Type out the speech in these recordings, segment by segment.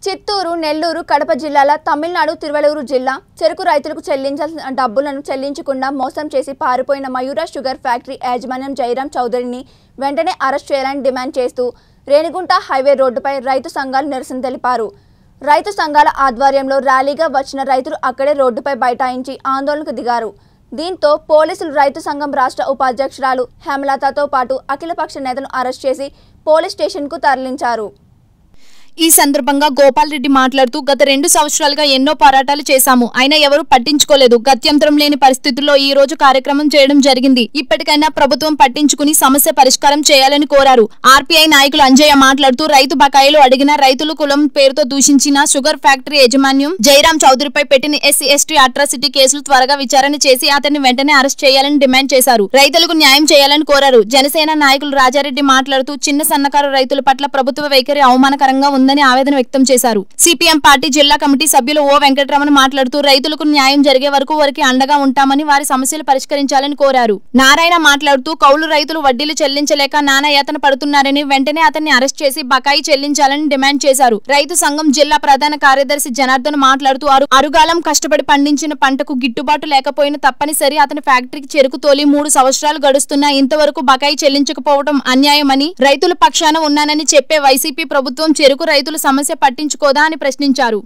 చిత్తూరు నెల్లూరు కడప జిల్లాల తమిళనాడు తిరువలూరు జిల్లా చెరుకు రైతులకు చెల్లించాల్సిన డబ్బులను చెల్లించకుండా మోసం చేసి పారిపోయిన మయూర షుగర్ ఫ్యాక్టరీ యాజమాన్యం జయరాం చౌదరిని వెంటనే అరెస్ట్ చేయాలని డిమాండ్ చేస్తూ రేణిగుంట హైవే రోడ్డుపై రైతు సంఘాలు నిరసన తెలిపారు రైతు సంఘాల ఆధ్వర్యంలో ర్యాలీగా వచ్చిన రైతులు అక్కడే రోడ్డుపై బైఠాయించి ఆందోళనకు దిగారు దీంతో పోలీసులు రైతు సంఘం రాష్ట్ర ఉపాధ్యక్షురాలు హేమలతతో పాటు అఖిలపక్ష నేతలను అరెస్ట్ చేసి పోలీస్ స్టేషన్కు తరలించారు ఈ సందర్భంగా గోపాల్ రెడ్డి మాట్లాడుతూ గత రెండు సంవత్సరాలుగా ఎన్నో పోరాటాలు చేశాము అయినా ఎవరూ పట్టించుకోలేదు గత్యంతరం లేని పరిస్థితుల్లో ఈ రోజు కార్యక్రమం చేయడం జరిగింది ఇప్పటికైనా ప్రభుత్వం పట్టించుకుని సమస్య పరిష్కారం చేయాలని కోరారు ఆర్పీఐ నాయకులు అంజయ్య మాట్లాడుతూ రైతు బకాయిలు అడిగిన రైతులు కులం పేరుతో దూషించిన షుగర్ ఫ్యాక్టరీ యాజమాన్యం జయరాం చౌదరిపై పెట్టిన ఎస్సీ ఎస్టీ అట్రాసిటీ కేసులు త్వరగా విచారణ చేసి అతన్ని వెంటనే అరెస్ట్ చేయాలని డిమాండ్ చేశారు రైతులకు న్యాయం చేయాలని కోరారు జనసేన నాయకులు రాజారెడ్డి మాట్లాడుతూ చిన్న సన్నకారు రైతుల పట్ల ప్రభుత్వ వైఖరి అవమానకరంగా ఉందని ఆవేదన వ్యక్తం చేశారు సిపిఎం పార్టీ జిల్లా కమిటీ సభ్యులు ఓ వెంకటరమణ మాట్లాడుతూ రైతులకు న్యాయం జరిగే వరకు వారికి అండగా ఉంటామని వారి సమస్యలు పరిష్కరించాలని కోరారు నారాయణ మాట్లాడుతూ కౌలు రైతులు వడ్డీలు చెల్లించలేక నానా యాతన పడుతున్నారని వెంటనే అతన్ని అరెస్ట్ చేసి బకాయి చెల్లించాలని డిమాండ్ చేశారు రైతు సంఘం జిల్లా ప్రధాన కార్యదర్శి జనార్దన్ మాట్లాడుతూ అరు అరుగాలం కష్టపడి పండించిన పంటకు గిట్టుబాటు లేకపోయినా తప్పనిసరి అతని ఫ్యాక్టరీకి చెరుకు తోలి మూడు సంవత్సరాలు గడుస్తున్నా ఇంతవరకు బకాయి చెల్లించకపోవడం అన్యాయమని రైతుల పక్షాన ఉన్నానని చెప్పే వైసీపీ ప్రభుత్వం చెరుకు రైతుల సమస్య పట్టించుకోదా అని ప్రశ్నించారు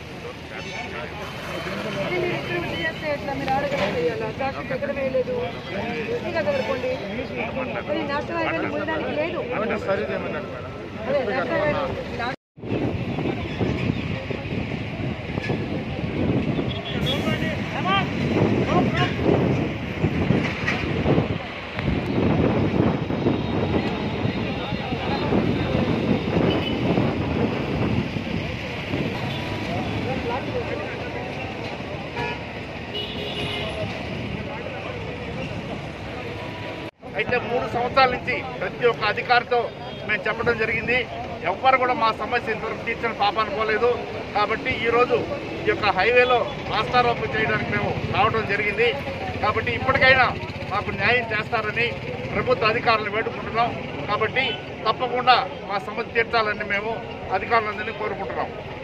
ఎట్లా మీరు ఆడగల చేయాలా ట్రాఫిక్ ఎక్కడ వేయలేదు ఈ కదా అనుకోండి మరి నేషనల్ హైవే ముందానికి లేదు అదే నేషనల్ హైవే అయితే మూడు సంవత్సరాల నుంచి ప్రతి ఒక్క అధికారితో మేము చెప్పడం జరిగింది ఎవ్వరు కూడా మా సమస్య ఇంతవరకు తీర్చని పాపాను పోలేదు కాబట్టి ఈరోజు ఈ యొక్క హైవేలో రాస్తారోపు చేయడానికి మేము రావడం జరిగింది కాబట్టి ఇప్పటికైనా మాకు న్యాయం చేస్తారని ప్రభుత్వ అధికారులను వేడుకుంటున్నాం కాబట్టి తప్పకుండా మా సమస్య తీర్చాలని మేము అధికారులందరినీ కోరుకుంటున్నాం